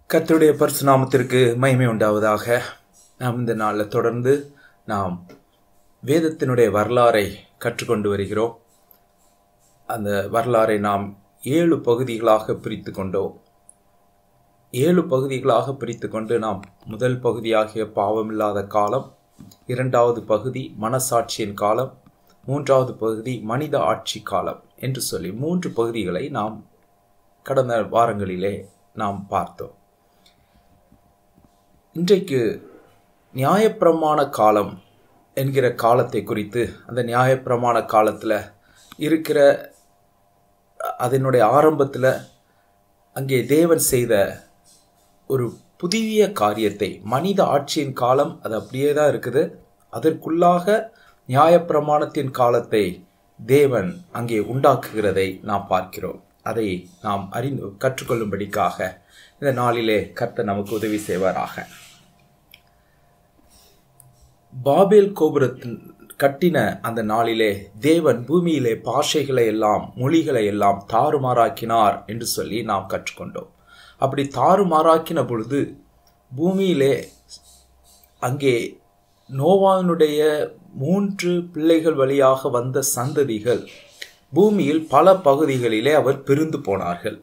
கர்த்தருடைய பரிசுநாமத்திற்கு மகிமை உண்டாவதாக நாம் இந்த நாளில் தொடர்ந்து நாம் வேதத்தினுடைய வரலாறை கற்றுக்கொண்டு வருகிறோம் அந்த வரலாறை நாம் ஏழு பகுதிகளாக பிரித்து கொண்டோம் ஏழு பகுதிகளாக பிரித்து கொண்டு நாம் முதல் பகுதியாகிய பாவமில்லாத காலம் இரண்டாவது பகுதி மனசாட்சியின் காலம் மூன்றாவது பகுதி மனித ஆட்சி காலம் என்று சொல்லி மூன்று பகுதிகளை நாம் கடந்த வாரங்களிலே நாம் பார்த்தோம் இன்றைக்கு நியாயப்பிரமாண காலம் என்கிற காலத்தை குறித்து அந்த நியாயப்பிரமாண காலத்தில் இருக்கிற அதனுடைய ஆரம்பத்தில் அங்கே தேவன் செய்த ஒரு புதிய காரியத்தை மனித ஆட்சியின் காலம் அது அப்படியே தான் இருக்குது அதற்குள்ளாக நியாயப்பிரமாணத்தின் காலத்தை தேவன் அங்கே உண்டாக்குகிறதை நாம் பார்க்கிறோம் அதை நாம் அறிந்து கற்றுக்கொள்ளும்படிக்காக இந்த நாளிலே கர்த்தர் நமக்கு உதவி செய்வாராக பாபேல் கோபுரத்தின் கட்டின அந்த நாளிலே தேவன் பூமியிலே பாஷைகளை எல்லாம் மொழிகளை எல்லாம் தாறுமாறாக்கினார் என்று சொல்லி நாம் கற்றுக்கொண்டோம் அப்படி தாறுமாறாக்கின பொழுது பூமியிலே அங்கே நோவானுடைய மூன்று பிள்ளைகள் வழியாக வந்த சந்ததிகள் பூமியில் பல பகுதிகளிலே அவர் பிரிந்து போனார்கள்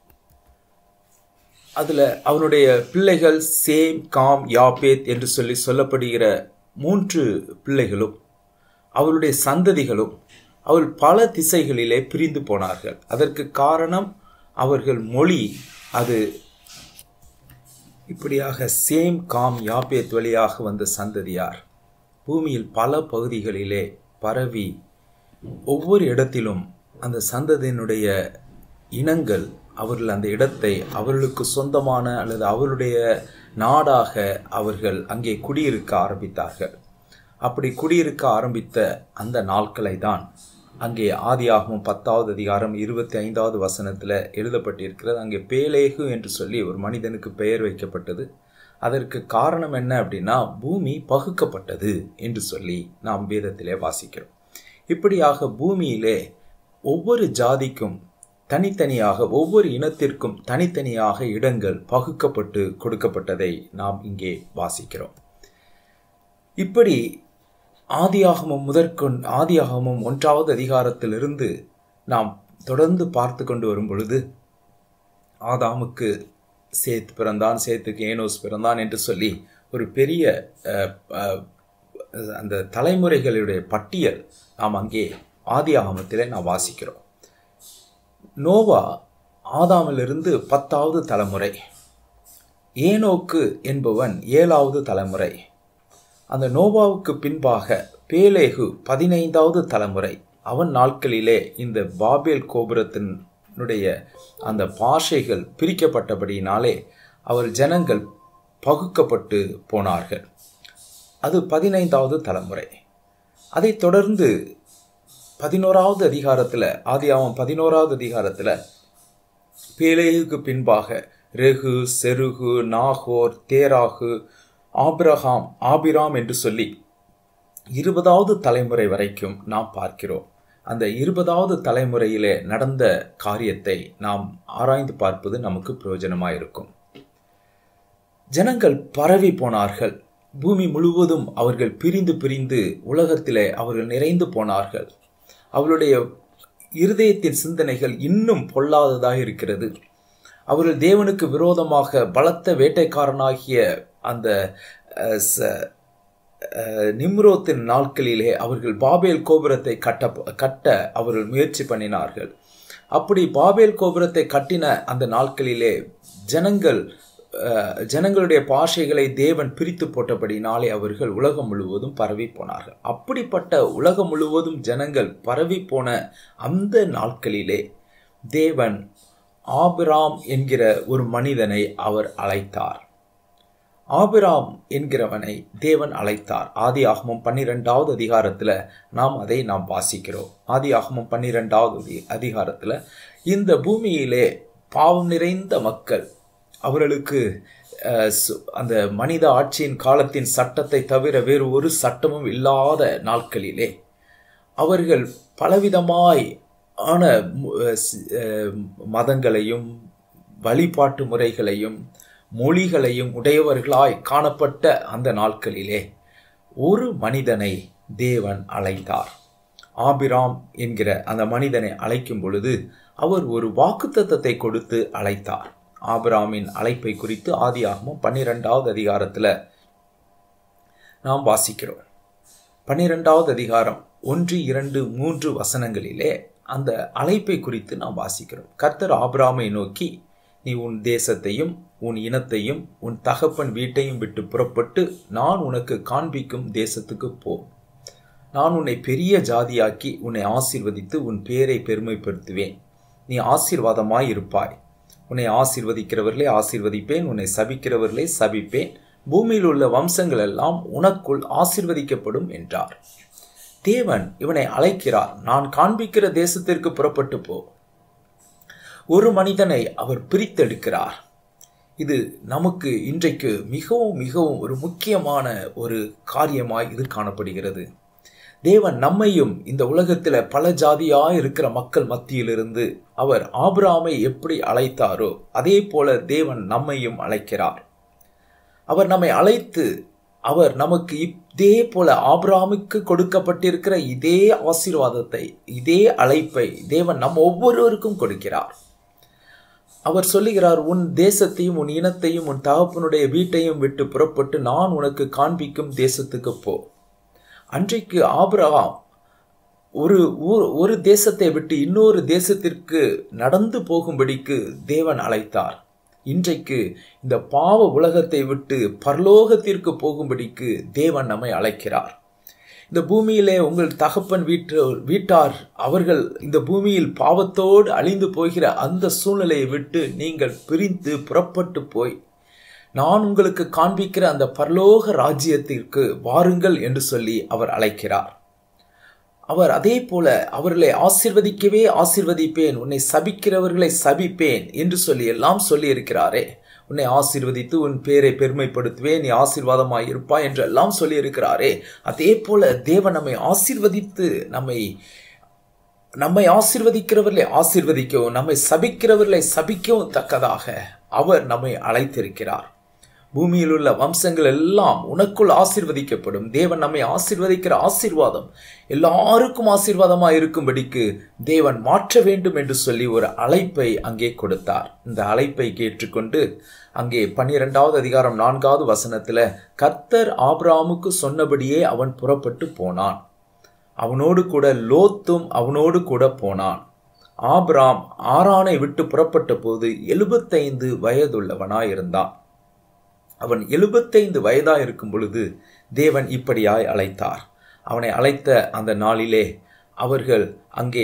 அதில் அவனுடைய பிள்ளைகள் சேம் காம் யாபேத் என்று சொல்லி சொல்லப்படுகிற மூன்று பிள்ளைகளும் அவருடைய சந்ததிகளும் அவள் பல திசைகளிலே பிரிந்து போனார்கள் அதற்கு காரணம் அவர்கள் மொழி அது இப்படியாக சேம் காம் யாபேத் வழியாக வந்த சந்ததியார் பூமியில் பல பகுதிகளிலே பரவி ஒவ்வொரு இடத்திலும் அந்த சந்ததியினுடைய இனங்கள் அவர்கள் அந்த இடத்தை அவர்களுக்கு சொந்தமான அல்லது அவருடைய நாடாக அவர்கள் அங்கே குடியிருக்க ஆரம்பித்தார்கள் அப்படி குடியிருக்க ஆரம்பித்த அந்த நாட்களை தான் அங்கே ஆதியாகவும் பத்தாவது அதிகாரம் இருபத்தி ஐந்தாவது வசனத்தில் எழுதப்பட்டிருக்கிறது அங்கே பேலேகு என்று சொல்லி ஒரு மனிதனுக்கு பெயர் வைக்கப்பட்டது அதற்கு காரணம் என்ன அப்படின்னா பூமி பகுக்கப்பட்டது என்று சொல்லி நாம் வேதத்திலே வாசிக்கிறோம் இப்படியாக பூமியிலே ஒவ்வொரு ஜாதிக்கும் தனித்தனியாக ஒவ்வொரு இனத்திற்கும் தனித்தனியாக இடங்கள் பகுக்கப்பட்டு கொடுக்கப்பட்டதை நாம் இங்கே வாசிக்கிறோம் இப்படி ஆதியாகமும் முதற்கொண் ஆதியாகமும் ஒன்றாவது அதிகாரத்திலிருந்து நாம் தொடர்ந்து பார்த்து கொண்டு வரும் பொழுது ஆதாமுக்கு சேத் பிறந்தான் சேத்துக்கு ஏனோஸ் பிறந்தான் என்று சொல்லி ஒரு பெரிய அந்த தலைமுறைகளுடைய பட்டியல் நாம் அங்கே ஆதி ஆகமத்திலே நாம் வாசிக்கிறோம் நோவா ஆதாமிலிருந்து பத்தாவது தலைமுறை ஏனோக்கு என்பவன் ஏழாவது தலைமுறை அந்த நோவாவுக்கு பின்பாக பேலேகு பதினைந்தாவது தலைமுறை அவன் நாட்களிலே இந்த பாபேல் கோபுரத்தினுடைய அந்த பாஷைகள் பிரிக்கப்பட்டபடியினாலே அவர் ஜனங்கள் பகுக்கப்பட்டு போனார்கள் அது பதினைந்தாவது தலைமுறை அதைத் தொடர்ந்து பதினோராவது அதிகாரத்தில் ஆதியாவும் பதினோராவது அதிகாரத்தில் பேலேகுக்கு பின்பாக Reu Serug Nahor Terah Abraham Abram என்று சொல்லி இருபதாவது தலைமுறை வரைக்கும் நாம் பார்க்கிறோம் அந்த இருபதாவது தலைமுறையிலே நடந்த காரியத்தை நாம் ஆராய்ந்து பார்ப்பது நமக்கு பிரயோஜனமாயிருக்கும் ஜனங்கள் பரவி போனார்கள் பூமி முழுவதும் அவர்கள் பிரிந்து பிரிந்து உலகத்திலே அவர்கள் நிறைந்து போனார்கள் அவருடைய இருதயத்தின் சிந்தனைகள் இன்னும் பொல்லாததாக இருக்கிறது அவர்கள் தேவனுக்கு விரோதமாக பலத்த வேட்டைக்காரனாகிய அந்த நிம்ரோத்தின் நாட்களிலே அவர்கள் பாபேல் கோபுரத்தை கட்ட கட்ட அவர்கள் முயற்சி பண்ணினார்கள் அப்படி பாபேல் கோபுரத்தை கட்டின அந்த நாட்களிலே ஜனங்கள் ஜனங்களுடைய பாஷைகளை தேவன் பிரித்து போட்டபடினாலே அவர்கள் உலகம் முழுவதும் பரவி போனார்கள் அப்படிப்பட்ட உலகம் முழுவதும் ஜனங்கள் பரவி போன அந்த நாட்களிலே தேவன் ஆபிராம் என்கிற ஒரு மனிதனை அவர் அழைத்தார் ஆபிராம் என்கிறவனை தேவன் அழைத்தார் ஆதி ஆகமம் பன்னிரெண்டாவது அதிகாரத்தில் நாம் அதை நாம் வாசிக்கிறோம் ஆதி ஆகமம் பன்னிரெண்டாவது அதிகாரத்தில் இந்த பூமியிலே பாவம் நிறைந்த மக்கள் அவர்களுக்கு அந்த மனித ஆட்சியின் காலத்தின் சட்டத்தை தவிர வேறு ஒரு சட்டமும் இல்லாத நாட்களிலே அவர்கள் பலவிதமாய் ஆன மு- அஹ் ஸ்- அஹ் மதங்களையும் வழிபாட்டு முறைகளையும் மொழிகளையும் உடையவர்களாய் காணப்பட்ட அந்த நாட்களிலே ஒரு மனிதனை தேவன் அழைத்தார் ஆபிராம் என்கிற அந்த மனிதனை அழைக்கும் பொழுது அவர் ஒரு வாக்குத்தத்தத்தை கொடுத்து அழைத்தார் ஆபிராமின் அழைப்பை குறித்து ஆதியாகமும் பன்னிரெண்டாவது அதிகாரத்தில் நாம் வாசிக்கிறோம் பன்னிரெண்டாவது அதிகாரம் ஒன்று இரண்டு மூன்று வசனங்களிலே அந்த அழைப்பை குறித்து நாம் வாசிக்கிறோம் கர்த்தர் ஆபிராமை நோக்கி நீ உன் தேசத்தையும் உன் இனத்தையும் உன் தகப்பன் வீட்டையும் விட்டு புறப்பட்டு நான் உனக்கு காண்பிக்கும் தேசத்துக்கு போ நான் உன்னை பெரிய ஜாதியாக்கி உன்னை ஆசீர்வதித்து உன் பேரை பெருமைப்படுத்துவேன் நீ ஆசீர்வாதமாய் இருப்பாய் உன்னை ஆசீர்வதிக்கிறவர்களே ஆசீர்வதிப்பேன் உன்னை சபிக்கிறவர்களே சபிப்பேன் பூமியில் உள்ள வம்சங்கள் எல்லாம் உனக்குள் ஆசீர்வதிக்கப்படும் என்றார் தேவன் இவனை அழைக்கிறார் நான் காண்பிக்கிற தேசத்திற்கு புறப்பட்டு போ ஒரு மனிதனை அவர் பிரித்தெடுக்கிறார் இது நமக்கு இன்றைக்கு மிகவும் மிகவும் ஒரு முக்கியமான ஒரு காரியமாய் இது காணப்படுகிறது தேவன் நம்மையும் இந்த உலகத்தில் பல ஜாதியாய் இருக்கிற மக்கள் மத்தியிலிருந்து அவர் ஆபிராமை எப்படி அழைத்தாரோ அதே போல தேவன் நம்மையும் அழைக்கிறார் அவர் நம்மை அழைத்து அவர் நமக்கு இதே போல ஆபிராமுக்கு கொடுக்கப்பட்டிருக்கிற இதே ஆசீர்வாதத்தை இதே அழைப்பை தேவன் நம் ஒவ்வொருவருக்கும் கொடுக்கிறார் அவர் சொல்லுகிறார் உன் தேசத்தையும் உன் இனத்தையும் உன் தகப்பனுடைய வீட்டையும் விட்டு புறப்பட்டு நான் உனக்கு காண்பிக்கும் தேசத்துக்கு போ அன்றைக்கு ஆபிரகாம் ஒரு ஊர் ஒரு தேசத்தை விட்டு இன்னொரு தேசத்திற்கு நடந்து போகும்படிக்கு தேவன் அழைத்தார் இன்றைக்கு இந்த பாவ உலகத்தை விட்டு பரலோகத்திற்கு போகும்படிக்கு தேவன் நம்மை அழைக்கிறார் இந்த பூமியிலே உங்கள் தகப்பன் வீட்டு வீட்டார் அவர்கள் இந்த பூமியில் பாவத்தோடு அழிந்து போகிற அந்த சூழ்நிலையை விட்டு நீங்கள் பிரிந்து புறப்பட்டு போய் நான் உங்களுக்கு காண்பிக்கிற அந்த பரலோக ராஜ்யத்திற்கு வாருங்கள் என்று சொல்லி அவர் அழைக்கிறார் அவர் அதே போல அவர்களை ஆசிர்வதிக்கவே ஆசிர்வதிப்பேன் உன்னை சபிக்கிறவர்களை சபிப்பேன் என்று சொல்லி எல்லாம் சொல்லி இருக்கிறாரே உன்னை ஆசீர்வதித்து உன் பேரை பெருமைப்படுத்துவேன் நீ ஆசீர்வாதமாய் இருப்பாய் என்று எல்லாம் சொல்லி இருக்கிறாரே அதே போல தேவன் நம்மை ஆசீர்வதித்து நம்மை நம்மை ஆசிர்வதிக்கிறவர்களை ஆசிர்வதிக்கவும் நம்மை சபிக்கிறவர்களை சபிக்கவும் தக்கதாக அவர் நம்மை அழைத்திருக்கிறார் பூமியில் உள்ள வம்சங்கள் எல்லாம் உனக்குள் ஆசிர்வதிக்கப்படும் தேவன் நம்மை ஆசிர்வதிக்கிற ஆசீர்வாதம் எல்லாருக்கும் ஆசீர்வாதமாக இருக்கும்படிக்கு தேவன் மாற்ற வேண்டும் என்று சொல்லி ஒரு அழைப்பை அங்கே கொடுத்தார் இந்த அழைப்பை கேட்டுக்கொண்டு அங்கே பன்னிரெண்டாவது அதிகாரம் நான்காவது வசனத்துல கர்த்தர் ஆப்ராமுக்கு சொன்னபடியே அவன் புறப்பட்டு போனான் அவனோடு கூட லோத்தும் அவனோடு கூட போனான் ஆப்ராம் ஆரானை விட்டு புறப்பட்ட போது எழுபத்தைந்து வயதுள்ளவனாயிருந்தான் அவன் எழுபத்தைந்து வயதா இருக்கும் பொழுது தேவன் இப்படியாய் அழைத்தார் அவனை அழைத்த அந்த நாளிலே அவர்கள் அங்கே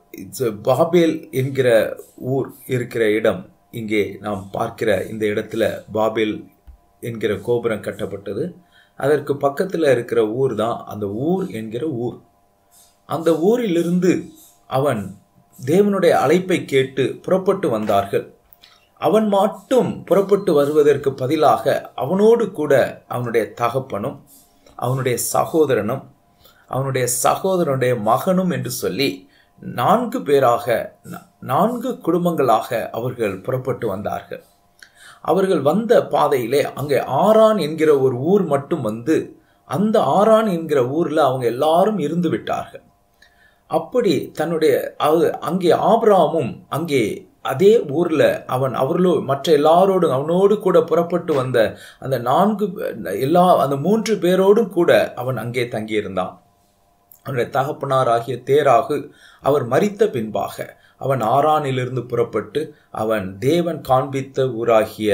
பாபேல் என்கிற ஊர் இருக்கிற இடம் இங்கே நாம் பார்க்கிற இந்த இடத்துல பாபேல் என்கிற கோபுரம் கட்டப்பட்டது அதற்கு பக்கத்தில் இருக்கிற ஊர் தான் அந்த ஊர் என்கிற ஊர் அந்த ஊரிலிருந்து அவன் தேவனுடைய அழைப்பை கேட்டு புறப்பட்டு வந்தார்கள் அவன் மட்டும் புறப்பட்டு வருவதற்கு பதிலாக அவனோடு கூட அவனுடைய தகப்பனும் அவனுடைய சகோதரனும் அவனுடைய சகோதரனுடைய மகனும் என்று சொல்லி நான்கு பேராக நான்கு குடும்பங்களாக அவர்கள் புறப்பட்டு வந்தார்கள் அவர்கள் வந்த பாதையிலே அங்கே ஆரான் என்கிற ஒரு ஊர் மட்டும் வந்து அந்த ஆரான் என்கிற ஊர்ல அவங்க எல்லாரும் இருந்து விட்டார்கள் அப்படி தன்னுடைய அங்கே ஆப்ராமும் அங்கே அதே ஊர்ல அவன் அவர்களோ மற்ற எல்லாரோடும் அவனோடு கூட புறப்பட்டு வந்த அந்த நான்கு எல்லா அந்த மூன்று பேரோடும் கூட அவன் அங்கே தங்கியிருந்தான் அவனுடைய தகப்பனார் ஆகிய தேராகு அவர் மறித்த பின்பாக அவன் ஆரானிலிருந்து புறப்பட்டு அவன் தேவன் காண்பித்த ஊராகிய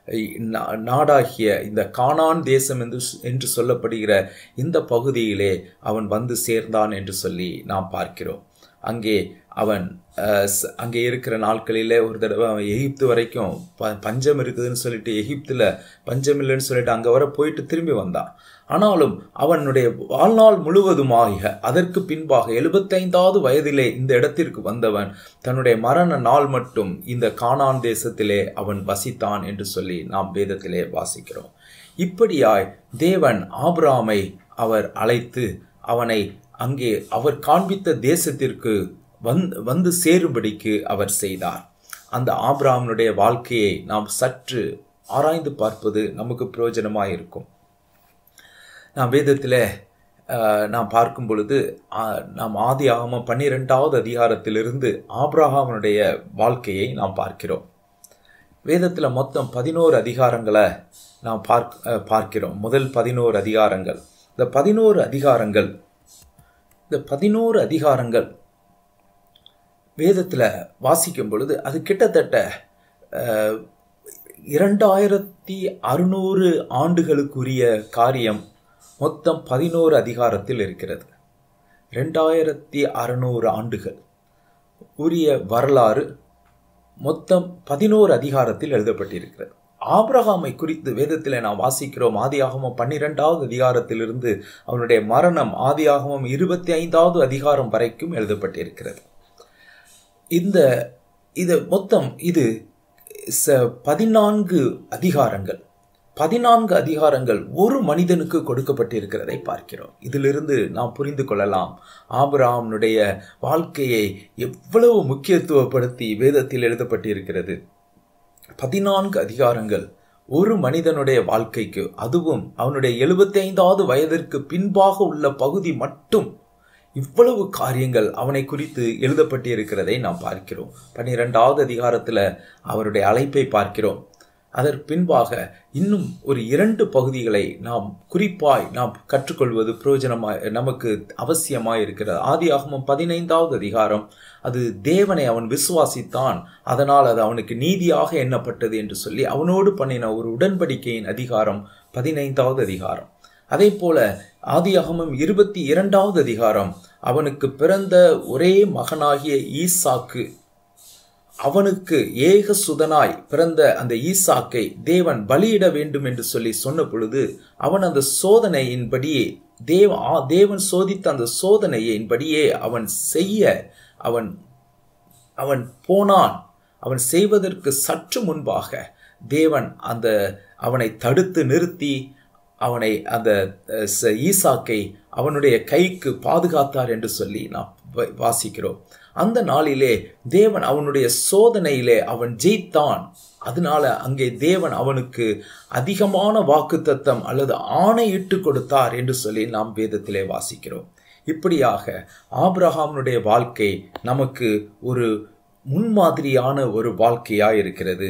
நாடாகிய இந்த கானான் தேசம் என்று என்று சொல்லப்படுகிற இந்த பகுதியிலே அவன் வந்து சேர்ந்தான் என்று சொல்லி நாம் பார்க்கிறோம் அங்கே அவன் அங்கே இருக்கிற நாட்களிலே ஒரு தடவை அவன் எகிப்து வரைக்கும் ப பஞ்சம் இருக்குதுன்னு சொல்லிட்டு எகிப்தில் பஞ்சம் இல்லைன்னு சொல்லிட்டு அங்கே வர போயிட்டு திரும்பி வந்தான் ஆனாலும் அவனுடைய வாழ்நாள் முழுவதுமாக அதற்கு பின்பாக எழுபத்தைந்தாவது வயதிலே இந்த இடத்திற்கு வந்தவன் தன்னுடைய மரண நாள் மட்டும் இந்த கானான் தேசத்திலே அவன் வசித்தான் என்று சொல்லி நாம் வேதத்திலே வாசிக்கிறோம் இப்படியாய் தேவன் ஆப்ராமை அவர் அழைத்து அவனை அங்கே அவர் காண்பித்த தேசத்திற்கு வந்து வந்து சேரும்படிக்கு அவர் செய்தார் அந்த ஆப்ராமனுடைய வாழ்க்கையை நாம் சற்று ஆராய்ந்து பார்ப்பது நமக்கு பிரயோஜனமாக இருக்கும் நாம் வேதத்தில் நாம் பார்க்கும் பொழுது நாம் ஆதி ஆகமம் பன்னிரெண்டாவது அதிகாரத்திலிருந்து ஆப்ரஹாமனுடைய வாழ்க்கையை நாம் பார்க்கிறோம் வேதத்தில் மொத்தம் பதினோரு அதிகாரங்களை நாம் பார்க் பார்க்கிறோம் முதல் பதினோரு அதிகாரங்கள் இந்த பதினோரு அதிகாரங்கள் இந்த பதினோரு அதிகாரங்கள் வேதத்தில் வாசிக்கும் பொழுது அது கிட்டத்தட்ட இரண்டாயிரத்தி அறுநூறு ஆண்டுகளுக்குரிய காரியம் மொத்தம் பதினோரு அதிகாரத்தில் இருக்கிறது ரெண்டாயிரத்தி அறுநூறு ஆண்டுகள் உரிய வரலாறு மொத்தம் பதினோரு அதிகாரத்தில் எழுதப்பட்டிருக்கிறது ஆப்ரஹாமை குறித்து வேதத்தில் நாம் வாசிக்கிறோம் ஆதியாகமம் பன்னிரெண்டாவது அதிகாரத்திலிருந்து அவனுடைய மரணம் ஆதியாகமம் இருபத்தி ஐந்தாவது அதிகாரம் வரைக்கும் எழுதப்பட்டிருக்கிறது இந்த இது மொத்தம் இது பதினான்கு அதிகாரங்கள் பதினான்கு அதிகாரங்கள் ஒரு மனிதனுக்கு கொடுக்கப்பட்டிருக்கிறதை பார்க்கிறோம் இதிலிருந்து நாம் புரிந்து கொள்ளலாம் ஆபராமனுடைய வாழ்க்கையை எவ்வளவு முக்கியத்துவப்படுத்தி வேதத்தில் எழுதப்பட்டிருக்கிறது பதினான்கு அதிகாரங்கள் ஒரு மனிதனுடைய வாழ்க்கைக்கு அதுவும் அவனுடைய எழுபத்தி ஐந்தாவது வயதிற்கு பின்பாக உள்ள பகுதி மட்டும் இவ்வளவு காரியங்கள் அவனை குறித்து எழுதப்பட்டிருக்கிறதை நாம் பார்க்கிறோம் பன்னிரெண்டாவது அதிகாரத்தில் அவருடைய அழைப்பை பார்க்கிறோம் அதற்கு பின்பாக இன்னும் ஒரு இரண்டு பகுதிகளை நாம் குறிப்பாய் நாம் கற்றுக்கொள்வது பிரயோஜனமாய் நமக்கு அவசியமாய் இருக்கிறது ஆதி ஆகமம் பதினைந்தாவது அதிகாரம் அது தேவனை அவன் விசுவாசித்தான் அதனால் அது அவனுக்கு நீதியாக எண்ணப்பட்டது என்று சொல்லி அவனோடு பண்ணின ஒரு உடன்படிக்கையின் அதிகாரம் பதினைந்தாவது அதிகாரம் அதே போல ஆதியாகமம் இருபத்தி இரண்டாவது அதிகாரம் அவனுக்கு பிறந்த ஒரே மகனாகிய ஈசாக்கு அவனுக்கு ஏக சுதனாய் பிறந்த அந்த ஈசாக்கை தேவன் பலியிட வேண்டும் என்று சொல்லி சொன்ன பொழுது அவன் அந்த சோதனையின்படியே தேவ தேவன் சோதித்த அந்த சோதனையின்படியே அவன் செய்ய அவன் அவன் போனான் அவன் செய்வதற்கு சற்று முன்பாக தேவன் அந்த அவனை தடுத்து நிறுத்தி அவனை அந்த ஈசாக்கை அவனுடைய கைக்கு பாதுகாத்தார் என்று சொல்லி நாம் வாசிக்கிறோம் அந்த நாளிலே தேவன் அவனுடைய சோதனையிலே அவன் ஜெயித்தான் அதனால அங்கே தேவன் அவனுக்கு அதிகமான வாக்கு தத்தம் அல்லது ஆணையிட்டு கொடுத்தார் என்று சொல்லி நாம் வேதத்திலே வாசிக்கிறோம் இப்படியாக ஆப்ரஹாமனுடைய வாழ்க்கை நமக்கு ஒரு முன்மாதிரியான ஒரு வாழ்க்கையாக இருக்கிறது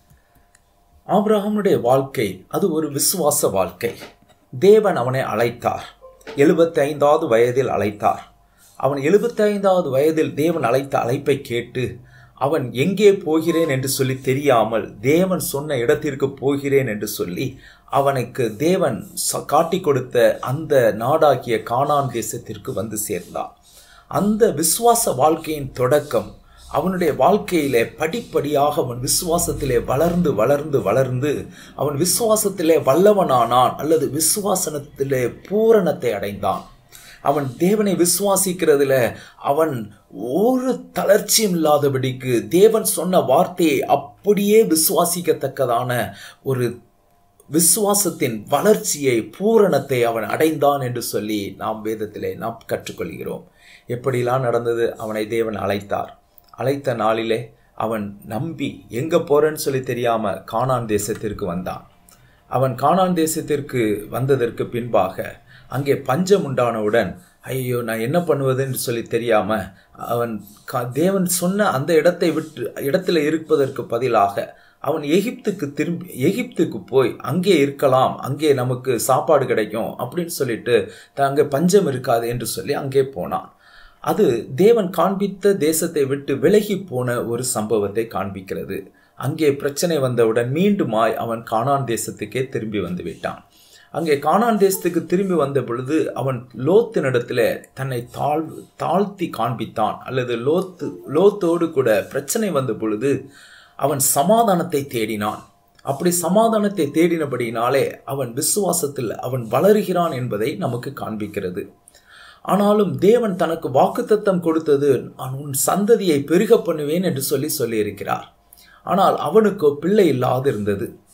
ஆப்ரஹாமுடைய வாழ்க்கை அது ஒரு விசுவாச வாழ்க்கை தேவன் அவனை அழைத்தார் எழுபத்தி ஐந்தாவது வயதில் அழைத்தார் அவன் எழுபத்தி ஐந்தாவது வயதில் தேவன் அழைத்த அழைப்பை கேட்டு அவன் எங்கே போகிறேன் என்று சொல்லி தெரியாமல் தேவன் சொன்ன இடத்திற்கு போகிறேன் என்று சொல்லி அவனுக்கு தேவன் காட்டி கொடுத்த அந்த நாடாகிய கானான் தேசத்திற்கு வந்து சேர்ந்தான் அந்த விசுவாச வாழ்க்கையின் தொடக்கம் அவனுடைய வாழ்க்கையிலே படிப்படியாக அவன் விசுவாசத்திலே வளர்ந்து வளர்ந்து வளர்ந்து அவன் விசுவாசத்திலே வல்லவனானான் அல்லது விசுவாசனத்திலே பூரணத்தை அடைந்தான் அவன் தேவனை விசுவாசிக்கிறதுல அவன் ஒரு தளர்ச்சியும் இல்லாதபடிக்கு தேவன் சொன்ன வார்த்தையை அப்படியே விசுவாசிக்கத்தக்கதான ஒரு விசுவாசத்தின் வளர்ச்சியை பூரணத்தை அவன் அடைந்தான் என்று சொல்லி நாம் வேதத்திலே நாம் கற்றுக்கொள்கிறோம் எப்படிலாம் நடந்தது அவனை தேவன் அழைத்தார் அழைத்த நாளிலே அவன் நம்பி எங்க போறேன்னு சொல்லி தெரியாம கானான் தேசத்திற்கு வந்தான் அவன் கானான் தேசத்திற்கு வந்ததற்கு பின்பாக அங்கே பஞ்சம் உண்டானவுடன் ஐயோ நான் என்ன பண்ணுவதுன்னு சொல்லி தெரியாம அவன் தேவன் சொன்ன அந்த இடத்தை விட்டு இடத்துல இருப்பதற்கு பதிலாக அவன் எகிப்துக்கு திரும்பி எகிப்துக்கு போய் அங்கே இருக்கலாம் அங்கே நமக்கு சாப்பாடு கிடைக்கும் அப்படின்னு சொல்லிட்டு அங்கே பஞ்சம் இருக்காது என்று சொல்லி அங்கே போனான் அது தேவன் காண்பித்த தேசத்தை விட்டு விலகி போன ஒரு சம்பவத்தை காண்பிக்கிறது அங்கே பிரச்சனை வந்தவுடன் மீண்டுமாய் அவன் கானான் தேசத்துக்கே திரும்பி வந்து விட்டான் அங்கே கானான் தேசத்துக்கு திரும்பி வந்த பொழுது அவன் லோத்தினிடத்துல தன்னை தாழ் தாழ்த்தி காண்பித்தான் அல்லது லோத்து லோத்தோடு கூட பிரச்சனை வந்த பொழுது அவன் சமாதானத்தை தேடினான் அப்படி சமாதானத்தை தேடினபடினாலே அவன் விசுவாசத்தில் அவன் வளருகிறான் என்பதை நமக்கு காண்பிக்கிறது ஆனாலும் தேவன் தனக்கு வாக்குத்தத்தம் கொடுத்தது நான் உன் சந்ததியை பெருக பண்ணுவேன் என்று சொல்லி சொல்லியிருக்கிறார் ஆனால் அவனுக்கு பிள்ளை இல்லாது இருந்தது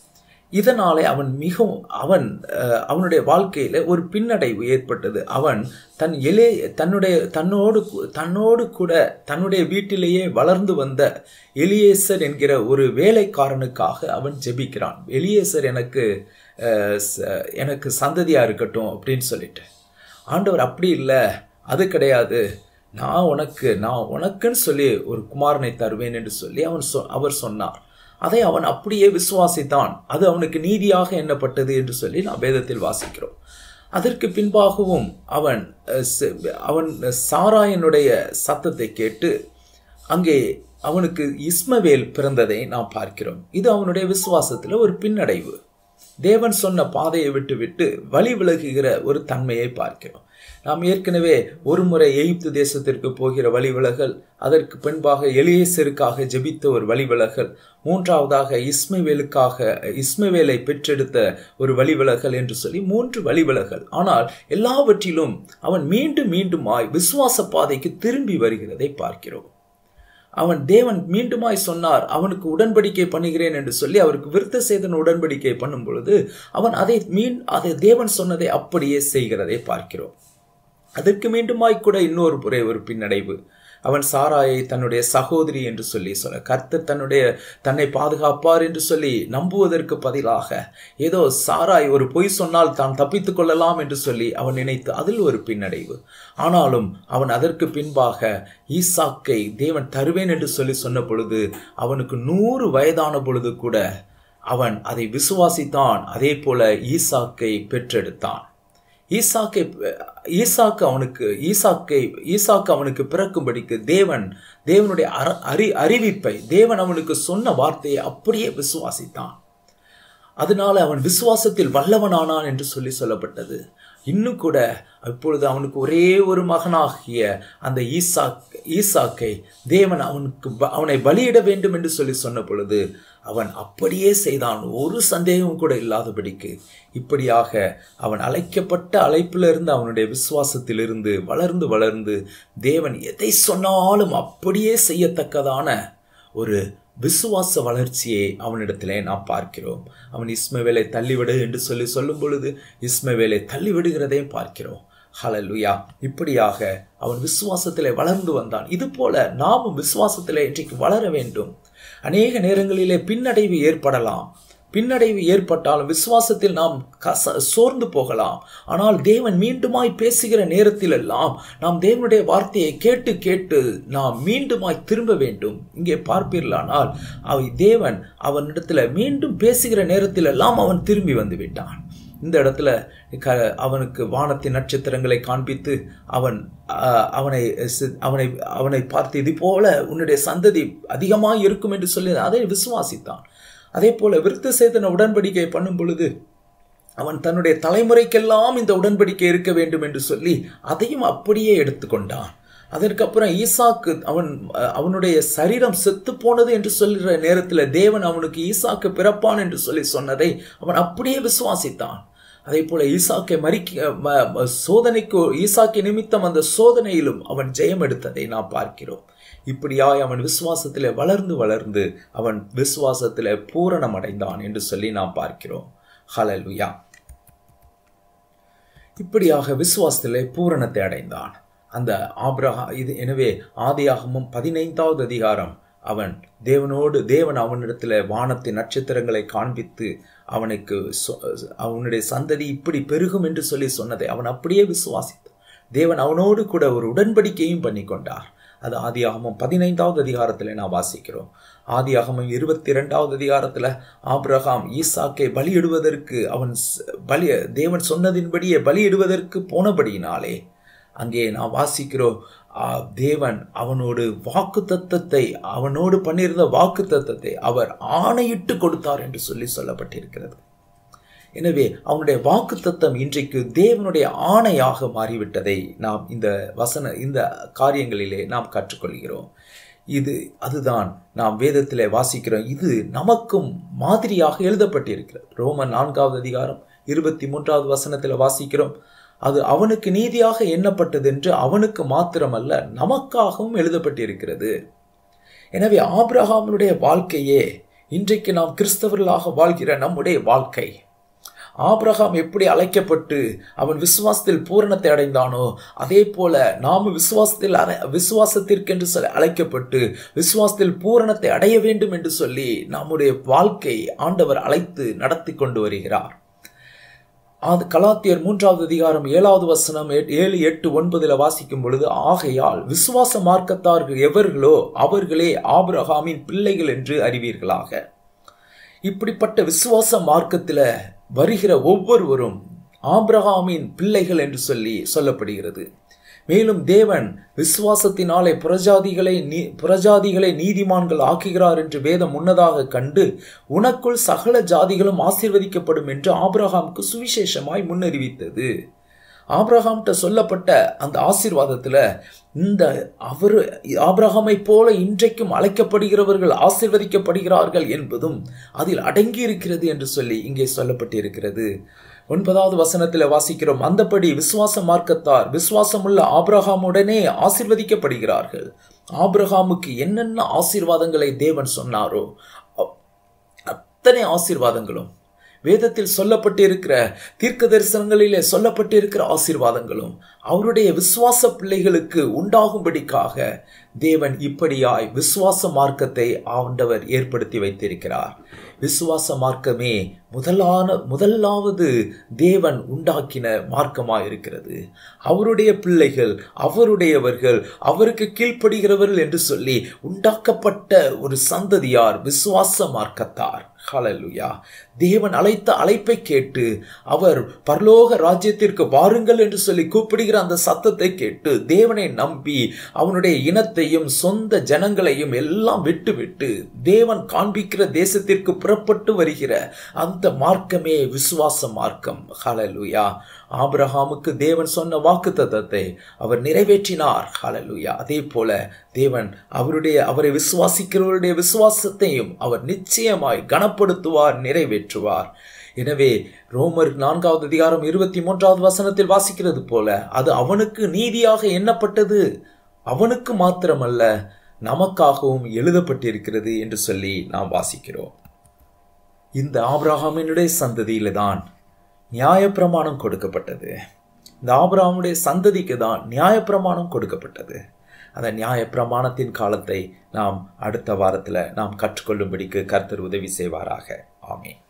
இதனாலே அவன் மிகவும் அவன் அஹ், அவனுடைய வாழ்க்கையில ஒரு பின்னடைவு ஏற்பட்டது அவன் தன் எலே தன்னுடைய தன்னோடு கு- தன்னோடு கூட தன்னுடைய வீட்டிலேயே வளர்ந்து வந்த எலியேசர் என்கிற ஒரு வேலைக்காரனுக்காக அவன் ஜெபிக்கிறான் எலியேசர் எனக்கு அஹ், ச- எனக்கு சந்ததியா இருக்கட்டும் அப்படின்னு சொல்லிட்டு ஆண்டவர் அப்படி இல்லை அது கிடையாது நான் உனக்கு நான் உனக்குன்னு சொல்லி ஒரு குமாரனை தருவேன் என்று சொல்லி அவன் சொ அவர் சொன்னார் அதை அவன் அப்படியே விசுவாசித்தான் அது அவனுக்கு நீதியாக எண்ணப்பட்டது என்று சொல்லி நாம் வேதத்தில் வாசிக்கிறோம் அதற்கு பின்பாகவும் அவன் அஹ், ச- அவன் சாராயனுடைய சத்தத்தை கேட்டு அங்கே அவனுக்கு இஸ்மவேல் பிறந்ததை நாம் பார்க்கிறோம் இது அவனுடைய விசுவாசத்தில் ஒரு பின்னடைவு தேவன் சொன்ன பாதையை விட்டு விட்டு வழி விலகுகிற ஒரு தன்மையை பார்க்கிறோம் நாம் ஏற்கனவே ஒரு முறை எகிப்து தேசத்திற்கு போகிற வழி விலகல் அதற்கு பின்பாக எலியேசருக்காக ஜெபித்த ஒரு வழி விலகல் மூன்றாவதாக இஸ்மவேலுக்காக இஸ்மவேலை பெற்றெடுத்த ஒரு வழி விலகல் என்று சொல்லி மூன்று வழி விலகல் ஆனால் எல்லாவற்றிலும் அவன் மீண்டும் மீண்டுமாய் விசுவாச பாதைக்கு திரும்பி வருகிறதை பார்க்கிறோம் அவன் தேவன் மீண்டுமாய் சொன்னார் அவனுக்கு உடன்படிக்கை பண்ணுகிறேன் என்று சொல்லி அவருக்கு விருத்த சேதன உடன்படிக்கை பண்ணும் பொழுது அவன் அதை மீன் அதை தேவன் சொன்னதை அப்படியே செய்கிறதை பார்க்கிறோம் அதற்கு மீண்டுமாய் கூட இன்னொரு முறை ஒரு பின்னடைவு அவன் சாராயை தன்னுடைய சகோதரி என்று சொல்லி சொல்ல கர்த்தர் தன்னுடைய தன்னை பாதுகாப்பார் என்று சொல்லி நம்புவதற்கு பதிலாக ஏதோ சாராய் ஒரு பொய் சொன்னால் தான் தப்பித்துக் கொள்ளலாம் என்று சொல்லி அவன் நினைத்து அதில் ஒரு பின்னடைவு ஆனாலும் அவன் அதற்கு பின்பாக ஈசாக்கை தேவன் தருவேன் என்று சொல்லி சொன்ன பொழுது அவனுக்கு நூறு வயதான பொழுது கூட அவன் அதை விசுவாசித்தான் அதே போல ஈசாக்கை பெற்றெடுத்தான் ஈசாக்கை ஈசாக்கு அவனுக்கு ஈசாக்கை ஈசாக்கு அவனுக்கு பிறக்கும்படிக்கு தேவன் தேவனுடைய அற அறி அறிவிப்பை தேவன் அவனுக்கு சொன்ன வார்த்தையை அப்படியே விசுவாசித்தான் அதனால அவன் விசுவாசத்தில் வல்லவனானான் என்று சொல்லி சொல்லப்பட்டது இன்னும் கூட இப்பொழுது அவனுக்கு ஒரே ஒரு மகனாகிய அந்த ஈசாக் ஈசாக்கை தேவன் அவனுக்கு ப- அவனை பலியிட வேண்டும் என்று சொல்லி சொன்ன பொழுது அவன் அப்படியே செய்தான் ஒரு சந்தேகம் கூட இல்லாதபடிக்கு இப்படியாக அவன் அழைக்கப்பட்ட அழைப்பிலிருந்து அவனுடைய விசுவாசத்திலிருந்து வளர்ந்து வளர்ந்து தேவன் எதை சொன்னாலும் அப்படியே செய்யத்தக்கதான ஒரு விசுவாச வளர்ச்சியை அவனிடத்திலே நாம் பார்க்கிறோம் அவன் இஸ்மவேலை தள்ளிவிடு என்று சொல்லி சொல்லும் பொழுது இஸ்மவேலை தள்ளிவிடுகிறதையும் பார்க்கிறோம் ஹalleluya இப்படியாக அவன் விசுவாசத்திலே வளர்ந்து வந்தான் இது போல நாமும் விசுவாசத்திலே இன்றைக்கு வளர வேண்டும் அநேக நேரங்களிலே பின்னடைவு ஏற்படலாம் பின்னடைவு ஏற்பட்டாலும் விசுவாசத்தில் நாம் கச சோர்ந்து போகலாம் ஆனால் தேவன் மீண்டுமாய் பேசுகிற நேரத்திலெல்லாம் நாம் தேவனுடைய வார்த்தையை கேட்டு கேட்டு நாம் மீண்டுமாய் திரும்ப வேண்டும் இங்கே பார்ப்பீர்களானால் அவை தேவன் அவனிடத்துல மீண்டும் பேசுகிற நேரத்திலெல்லாம் அவன் திரும்பி வந்து விட்டான் இந்த இடத்துல க அவனுக்கு வானத்தின் நட்சத்திரங்களை காண்பித்து அவன் அஹ், அவனை சி- அவனை அவனை பார்த்து இது போல உன்னுடைய சந்ததி அதிகமாக இருக்கும் என்று சொல்லி அதை விசுவாசித்தான் அதே போல விருத்த சேதன உடன்படிக்கை பண்ணும் பொழுது அவன் தன்னுடைய தலைமுறைக்கெல்லாம் இந்த உடன்படிக்கை இருக்க வேண்டும் என்று சொல்லி அதையும் அப்படியே எடுத்துக்கொண்டான் அதற்கப்புறம் ஈசாக்கு அவன் அஹ், அவனுடைய சரீரம் செத்து போனது என்று சொல்கிற நேரத்தில் தேவன் அவனுக்கு ஈசாக்கு பிறப்பான் என்று சொல்லி சொன்னதை அவன் அப்படியே விசுவாசித்தான் அதே போல ஈசாக்கை மறிக்க ம- ம- சோதனைக்கு ஈசாக்கை நிமித்தம் அந்த சோதனையிலும் அவன் ஜெயம் எடுத்ததை நாம் பார்க்கிறோம் இப்படியாய் அவன் விசுவாசத்திலே வளர்ந்து வளர்ந்து அவன் விசுவாசத்திலே பூரணம் அடைந்தான் என்று சொல்லி நாம் பார்க்கிறோம் ஹalleluya இப்படியாக விசுவாசத்திலே பூரணத்தை அடைந்தான் அந்த ஆபிரகா இது எனவே ஆதியாகமும் பதினைந்தாவது அதிகாரம் அவன் தேவனோடு தேவன் அவனிடத்தில் வானத்தின் நட்சத்திரங்களை காண்பித்து அவனுக்கு சொ- அவனுடைய சந்ததி இப்படி பெருகும் என்று சொல்லி சொன்னதை அவன் அப்படியே விசுவாசித்தான் தேவன் அவனோடு கூட ஒரு உடன்படிக்கையும் பண்ணி கொண்டார் அது ஆதியாகமம் பதினைந்தாவது அதிகாரத்தில் நான் வாசிக்கிறோம் ஆதியாகமம் இருபத்தி இரண்டாவது அதிகாரத்தில் ஆபிரகாம் ஈசாக்கை பலியிடுவதற்கு அவன் ஸ்- பலி தேவன் சொன்னதின்படியே பலியிடுவதற்கு போனபடியினாலே அங்கே நான் வாசிக்கிறோம் ஆ, தேவன் அவனோடு வாக்கு தத்தத்தை அவனோடு பண்ணியிருந்த வாக்கு தத்தத்தை அவர் ஆணையிட்டு கொடுத்தார் என்று சொல்லி சொல்லப்பட்டிருக்கிறது எனவே அவனுடைய வாக்கு தத்தம் இன்றைக்கு தேவனுடைய ஆணையாக மாறிவிட்டதை நாம் இந்த வசன இந்த காரியங்களிலே நாம் கற்றுக்கொள்கிறோம் இது அதுதான் நாம் வேதத்திலே வாசிக்கிறோம் இது நமக்கும் மாதிரியாக எழுதப்பட்டிருக்கிறது ரோமன் நான்காவது அதிகாரம் இருபத்தி மூன்றாவது வசனத்தில் வாசிக்கிறோம் அது அவனுக்கு நீதியாக எண்ணப்பட்டது என்று அவனுக்கு மாத்திரமல்ல நமக்காகவும் எழுதப்பட்டிருக்கிறது எனவே ஆபிரகாமுடைய வாழ்க்கையே இன்றைக்கு நாம் கிறிஸ்தவர்களாக வாழ்கிற நம்முடைய வாழ்க்கை ஆபிரகாம் எப்படி அழைக்கப்பட்டு அவன் விசுவாசத்தில் பூரணத்தை அடைந்தானோ அதே போல நாம் விசுவாசத்தில் விசுவாசத்திற்கென்று சொல்லி அழைக்கப்பட்டு விசுவாசத்தில் பூரணத்தை அடைய வேண்டும் என்று சொல்லி நம்முடைய வாழ்க்கை ஆண்டவர் அழைத்து நடத்தி கொண்டு வருகிறார் அது கலாத்தியர் மூன்றாவது அதிகாரம் ஏழாவது வசனம் ஏழு எட்டு ஒன்பதுல வாசிக்கும் பொழுது ஆகையால் விசுவாச மார்க்கத்தார்கள் எவர்களோ அவர்களே ஆபிரகாமின் பிள்ளைகள் என்று அறிவீர்களாக இப்படிப்பட்ட விசுவாச மார்க்கத்தில் வருகிற ஒவ்வொருவரும் ஆபிரகாமின் பிள்ளைகள் என்று சொல்லி சொல்லப்படுகிறது மேலும் தேவன் விசுவாசத்தினாலே புறஜாதிகளை நீ புறஜாதிகளை நீதிமான்கள் ஆக்குகிறார் என்று வேதம் முன்னதாக கண்டு உனக்குள் சகல ஜாதிகளும் ஆசீர்வதிக்கப்படும் என்று ஆபிரகாமுக்கு சுவிசேஷமாய் முன்னறிவித்தது ஆப்ரஹாம்கிட்ட சொல்லப்பட்ட அந்த ஆசீர்வாதத்தில் இந்த அவர் ஆப்ரஹாமை போல இன்றைக்கும் அழைக்கப்படுகிறவர்கள் ஆசீர்வதிக்கப்படுகிறார்கள் என்பதும் அதில் அடங்கி இருக்கிறது என்று சொல்லி இங்கே சொல்லப்பட்டிருக்கிறது ஒன்பதாவது வசனத்தில் வாசிக்கிறோம் அந்தபடி விசுவாச மார்க்கத்தார் விசுவாசமுள்ள ஆப்ரஹாமுடனே ஆசிர்வதிக்கப்படுகிறார்கள் ஆப்ரஹாமுக்கு என்னென்ன ஆசீர்வாதங்களை தேவன் சொன்னாரோ அத்தனை ஆசீர்வாதங்களும் வேதத்தில் சொல்லப்பட்டிருக்கிற தீர்க்க தரிசனங்களிலே சொல்லப்பட்டிருக்கிற ஆசீர்வாதங்களும் அவருடைய விசுவாச பிள்ளைகளுக்கு உண்டாகும்படிக்காக தேவன் இப்படியாய் விசுவாச மார்க்கத்தை ஆண்டவர் ஏற்படுத்தி வைத்திருக்கிறார் விசுவாச மார்க்கமே முதலான முதலாவது தேவன் உண்டாக்கின மார்க்கமாக இருக்கிறது அவருடைய பிள்ளைகள் அவருடையவர்கள் அவருக்கு கீழ்ப்படுகிறவர்கள் என்று சொல்லி உண்டாக்கப்பட்ட ஒரு சந்ததியார் விசுவாச மார்க்கத்தார் ஹலலுயா தேவன் அழைத்த அழைப்பை கேட்டு அவர் பரலோக ராஜ்யத்திற்கு வாருங்கள் என்று சொல்லி கூப்பிடுகிற அந்த சத்தத்தை கேட்டு தேவனை நம்பி அவனுடைய இனத்தையும் சொந்த ஜனங்களையும் எல்லாம் விட்டுவிட்டு தேவன் காண்பிக்கிற தேசத்திற்கு புறப்பட்டு வருகிற அந்த மார்க்கமே விசுவாச மார்க்கம் ஹலலுயா ஆபிரஹாமுக்கு தேவன் சொன்ன வாக்கு தத்தத்தை அவர் நிறைவேற்றினார் ஹலலுயா அதே போல தேவன் அவருடைய அவரை விசுவாசிக்கிறவருடைய விசுவாசத்தையும் அவர் நிச்சயமாய் கனப்படுத்துவார் நிறைவேற்றுவார் எனவே ரோமர் நான்காவது அதிகாரம் இருபத்தி மூன்றாவது வசனத்தில் வாசிக்கிறது போல அது அவனுக்கு நீதியாக எண்ணப்பட்டது அவனுக்கு மாத்திரமல்ல நமக்காகவும் எழுதப்பட்டிருக்கிறது என்று சொல்லி நாம் வாசிக்கிறோம் இந்த ஆபிரஹாமினுடைய சந்ததியில தான் நியாயப்பிரமாணம் கொடுக்கப்பட்டது இந்த ஆபிரஹாமுடைய சந்ததிக்கு தான் நியாயப்பிரமாணம் கொடுக்கப்பட்டது அந்த நியாயப்பிரமாணத்தின் காலத்தை நாம் அடுத்த வாரத்தில் நாம் கற்றுக்கொள்ளும்படிக்கு கர்த்தர் உதவி செய்வாராக ஆமேன்